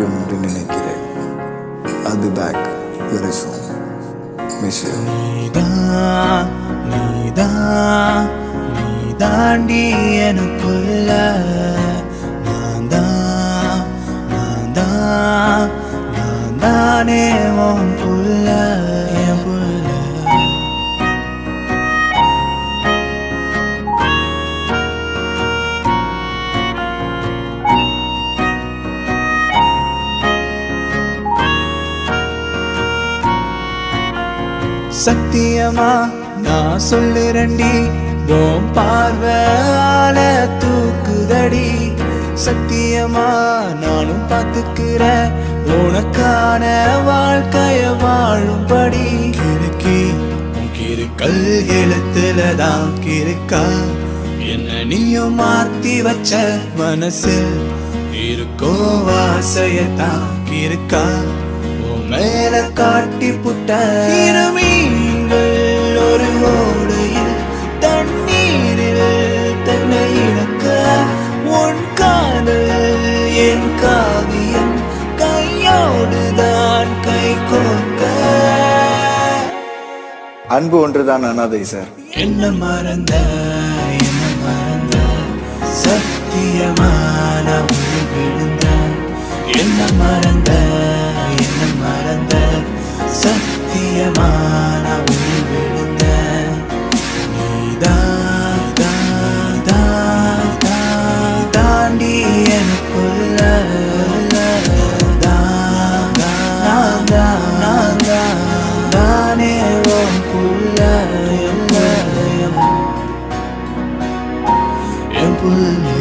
வேண்டும் என்று நினைக்கிறேன் I'll be back very soon. Miss you. நீதான் நீதான் நீ தாண்டி எனக்குள்ள நான் தான் நான் தான் நான் தானே உன் புள்ள என் புள்ள சத்தியமா நான் சொல்லுறண்டி உன் பார்வையால தூக்குதடி சத்தியமா நானும் பார்த்துக்கிறேன் உனக்கான வாழ்க்கைய வாழும்படி கிறுக்கி உன் கிறுக்கல் எழுத்துல தான் கிறுக்கா என்ன நீயும் மாத்தி வச்ச மனசில் இருக்கோ வாசையத்தான் கிறுக்கா உன் மேல காட்டி புட்ட இருமீன்கள் ஒரு ஓடையில் தண்ணீரில் தன்னை இழக்க உன் காதல் என் காவியம் கையோடுதான் கை கோர்க்க அன்பு ஒன்றுதான் அனாதை சார் என்ன மறந்த என்ன மறந்த சத்தியமான உயிர் விழுந்த என்ன மறந்த என்ன மறந்த சத்தியமான உயிர் விழுந்த நீதான் தான் தான் தான் தாண்டி எனக்குள்ள தான் நான் தான் நான் தான் தானே உன் புள்ள என் புள்ள என் புள்ள